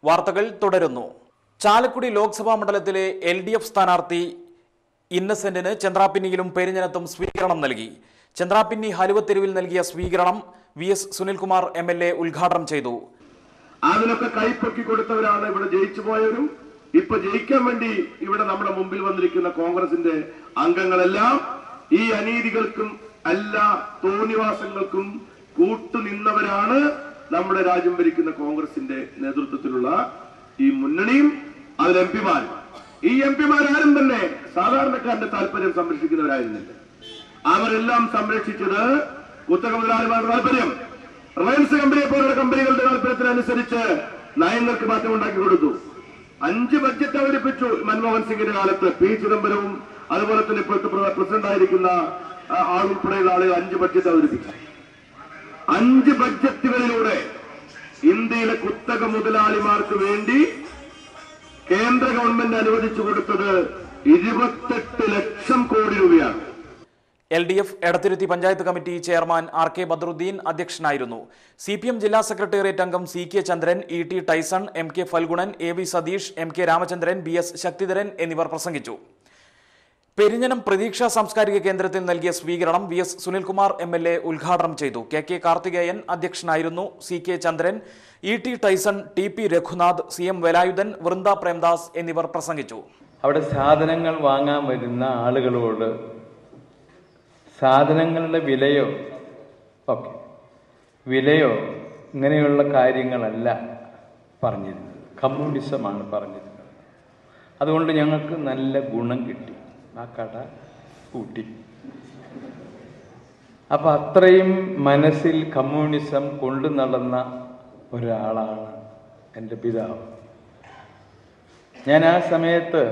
വാർത്തകൾ തുടരുന്നു ചാലക്കുടി ലോക്സഭാ മണ്ഡലത്തിലെ എൽ ഡി എഫ് സ്ഥാനാർത്ഥി ഇന്നസെന്റിന് ചന്ദ്രാപിന്നിയിലും പെരിഞ്ഞനത്തും സ്വീകരണം നൽകി ചന്ദ്രാപിന്നി ഹലുവത്തെരുവിൽ നൽകിയ സ്വീകരണം V S Sunilkumar M L A ഉദ്ഘാടനം ചെയ്തു അതിനൊക്കെ കൈപ്പൊക്കി കൊടുത്തവരാണ് ഇവിടെ ജയിച്ചു പോയവരും ഇപ്പൊ ജയിക്കാൻ വേണ്ടി ഇവിടെ നമ്മുടെ മുമ്പിൽ വന്നിരിക്കുന്ന കോൺഗ്രസിന്റെ അംഗങ്ങളെല്ലാം ഈ അനീതികൾക്കും എല്ലാ തോന്നിവാസങ്ങൾക്കും കൂട്ടുനിന്നവരാണ് നമ്മുടെ രാജ്യം ഭരിക്കുന്ന കോൺഗ്രസിന്റെ നേതൃത്വത്തിലുള്ള ഈ മുന്നണിയും അതിൽ എം പിമാരും ഈ എം പിമാരാരും തന്നെ സാധാരണക്കാരന്റെ താല്പര്യം സംരക്ഷിക്കുന്നവരായിരുന്നില്ല അവരെല്ലാം സംരക്ഷിച്ചത് കുത്തക മുതലാളിമാരുടെ താല്പര്യം റിലയൻസ് കമ്പനിയെ പോലുള്ള കമ്പനികളുടെ താല്പര്യത്തിനനുസരിച്ച് നയങ്ങൾക്ക് മാറ്റം ഉണ്ടാക്കി കൊടുത്തു അഞ്ച് ബഡ്ജറ്റ് അവതരിപ്പിച്ചു മൻമോഹൻ സിംഗിന്റെ കാലത്ത് പി ചിദംബരവും അതുപോലെ തന്നെ ഇപ്പോഴത്തെ പ്ര- പ്രസിഡന്റ് ആയിരിക്കുന്ന ആ, ആൾ ഉൾപ്പെടെയുള്ള ആളുകൾ അഞ്ച് ബഡ്ജറ്റ് അവതരിപ്പിച്ചു അഞ്ച് ബഡ്ജറ്റുകളിലൂടെ ഇന്ത്യയിലെ കുത്തക മുതലാളിമാർക്ക് വേണ്ടി കേന്ദ്ര ഗവൺമെന്റ് അനുവദിച്ചു കൊടുത്തത് ഇരുപത്തെട്ട് ലക്ഷം കോടി രൂപയാണ് L D F Edathiruthy panchayat committee chairman R K Badruddin അധ്യക്ഷനായിരുന്നു സി പി എം ജില്ലാ സെക്രട്ടേറിയറ്റ് അംഗം C K Chandran E T Tyson M K Phalgunan A V Satheesh M K Ramachandran B S Sakthidharan എന്നിവർ പ്രസംഗിച്ചു പെരിഞ്ഞനം പ്രതീക്ഷാ സാംസ്കാരിക കേന്ദ്രത്തിൽ നൽകിയ സ്വീകരണം V S Sunilkumar M L A ഉദ്ഘാടനം ചെയ്തു കെ കെ കാർത്തികേയൻ അധ്യക്ഷനായിരുന്നു C K Chandran E T Tyson T P Raghunath C M Velayudhan Vrinda Premdas എന്നിവർ പ്രസംഗിച്ചു അവിടെ സാധനങ്ങൾ വാങ്ങാൻ വരുന്ന ആളുകളോട് സാധനങ്ങളുടെ വിലയോ ഓക്കെ വിലയോ ഇങ്ങനെയുള്ള കാര്യങ്ങളല്ല പറഞ്ഞിരുന്നത് കമ്മ്യൂണിസമാണ് പറഞ്ഞിരുന്നത് അതുകൊണ്ട് ഞങ്ങൾക്ക് നല്ല ഗുണം കിട്ടി ആ കട കൂട്ടി അപ്പം അത്രയും മനസ്സിൽ കമ്മ്യൂണിസം കൊണ്ടു നടന്ന ഒരാളാണ് എൻ്റെ പിതാവ് ഞാൻ ആ സമയത്ത്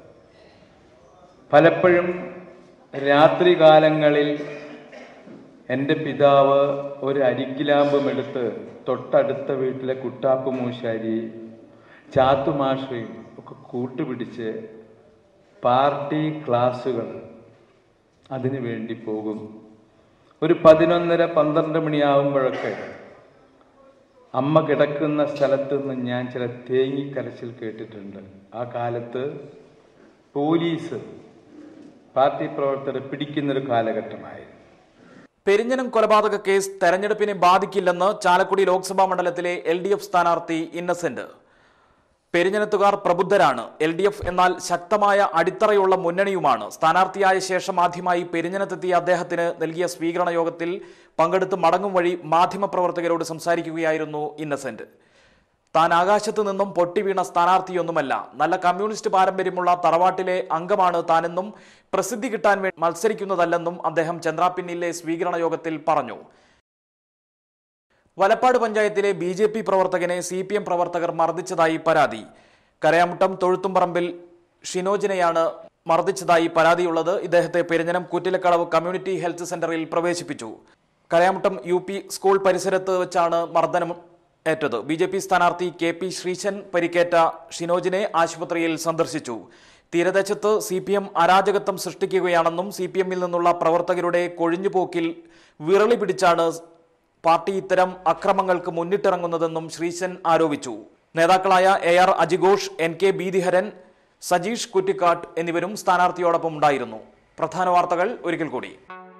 പലപ്പോഴും രാത്രികാലങ്ങളിൽ എൻ്റെ പിതാവ് ഒരു അരിക്കിലാമ്പും എടുത്ത് തൊട്ടടുത്ത വീട്ടിലെ കുട്ടാപ്പു മൂശാരി ചാത്തുമാഷയും ഒക്കെ കൂട്ടുപിടിച്ച് പാർട്ടി ക്ലാസ്സുകൾ അതിനു വേണ്ടി പോകും ഒരു പതിനൊന്നര പന്ത്രണ്ട് മണിയാകുമ്പോഴൊക്കെ അമ്മ കിടക്കുന്ന സ്ഥലത്ത് നിന്ന് ഞാൻ ചില തേങ്ങിക്കരച്ചിൽ കേട്ടിട്ടുണ്ട് ആ കാലത്ത് പോലീസ് പാർട്ടി പ്രവർത്തകരെ പിടിക്കുന്നൊരു കാലഘട്ടമായിരുന്നു പെരിഞ്ഞനം കൊലപാതക കേസ് തെരഞ്ഞെടുപ്പിനെ ബാധിക്കില്ലെന്ന് ചാലക്കുടി ലോക്സഭാ മണ്ഡലത്തിലെ എൽ ഡി എഫ് സ്ഥാനാർത്ഥി ഇന്നസെന്റ് പെരിഞ്ഞനത്തുകാർ പ്രബുദ്ധരാണ് എൽ ഡി എഫ് എന്നാൽ ശക്തമായ അടിത്തറയുള്ള മുന്നണിയുമാണ് സ്ഥാനാർത്ഥിയായ ശേഷം ആദ്യമായി പെരിഞ്ഞനത്തെത്തിയ അദ്ദേഹത്തിന് നൽകിയ സ്വീകരണ യോഗത്തിൽ പങ്കെടുത്ത് മടങ്ങും വഴി മാധ്യമപ്രവർത്തകരോട് സംസാരിക്കുകയായിരുന്നു ഇന്നസെന്റ് താൻ ആകാശത്തു നിന്നും പൊട്ടിവീണ സ്ഥാനാർത്ഥിയൊന്നുമല്ല നല്ല കമ്മ്യൂണിസ്റ്റ് പാരമ്പര്യമുള്ള തറവാട്ടിലെ അംഗമാണ് താനെന്നും പ്രസിദ്ധി കിട്ടാൻ വേണ്ടി മത്സരിക്കുന്നതല്ലെന്നും അദ്ദേഹം ചന്ദ്രാപിന്നിലെ സ്വീകരണ യോഗത്തിൽ പറഞ്ഞു വലപ്പാട് പഞ്ചായത്തിലെ ബി ജെ പി പ്രവർത്തകനെ സി പി എം പ്രവർത്തകർ മർദ്ദിച്ചതായി പരാതി കരയാമുട്ടം തൊഴുത്തുംപറമ്പിൽ ഷിനോജിനെയാണ് മർദ്ദിച്ചതായി പരാതിയുള്ളത് ഇദ്ദേഹത്തെ പെരിഞ്ഞനം കുറ്റിലക്കടവ് കമ്മ്യൂണിറ്റി ഹെൽത്ത് സെന്ററിൽ പ്രവേശിപ്പിച്ചു കരയാമുട്ടം യു പി സ്കൂൾ പരിസരത്ത് വെച്ചാണ് മർദ്ദനം ഏറ്റത് ബി ജെ പി സ്ഥാനാർത്ഥി കെ പി ശ്രീശൻ പരിക്കേറ്റ ഷിനോജിനെ ആശുപത്രിയിൽ സന്ദർശിച്ചു തീരദേശത്ത് സി പി എം അരാജകത്വം സൃഷ്ടിക്കുകയാണെന്നും സി പി എമ്മിൽ നിന്നുള്ള പ്രവർത്തകരുടെ കൊഴിഞ്ഞുപോക്കിൽ വിറളി പിടിച്ചാണ് പാർട്ടി ഇത്തരം അക്രമങ്ങൾക്ക് മുന്നിട്ടിറങ്ങുന്നതെന്നും ശ്രീശൻ ആരോപിച്ചു നേതാക്കളായ എ ആർ അജിഘോഷ് എൻ കെ ബീതിഹരൻ സജീഷ് കുറ്റിക്കാട്ട് എന്നിവരും സ്ഥാനാർത്ഥിയോടൊപ്പം ഉണ്ടായിരുന്നു പ്രധാന വാർത്തകൾ ഒരിക്കൽ കൂടി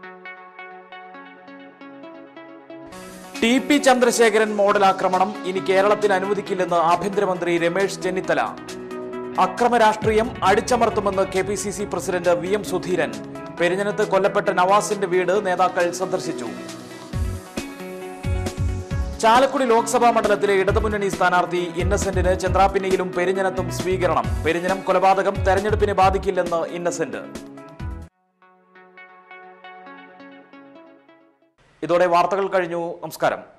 ടി പി ചന്ദ്രശേഖരൻ മോഡൽ ആക്രമണം ഇനി കേരളത്തിൽ അനുവദിക്കില്ലെന്ന് ആഭ്യന്തരമന്ത്രി രമേശ് ചെന്നിത്തല അക്രമ രാഷ്ട്രീയം അടിച്ചമർത്തുമെന്ന് K P C C president V M Sudheeran പെരിഞ്ഞനത്ത് കൊല്ലപ്പെട്ട നവാസിന്റെ വീട് നേതാക്കൾ സന്ദർശിച്ചു ചാലക്കുടി ലോക്സഭാ മണ്ഡലത്തിലെ ഇടതുമുന്നണി സ്ഥാനാർത്ഥി ഇന്നസെന്റിന് ചന്ദ്രാപിന്നിയിലും പെരിഞ്ഞനത്തും സ്വീകരണം പെരിഞ്ഞനം കൊലപാതകം തെരഞ്ഞെടുപ്പിനെ ബാധിക്കില്ലെന്ന് ഇന്നസെന്റ് ഇതോടെ വാർത്തകൾ കഴിഞ്ഞു നമസ്കാരം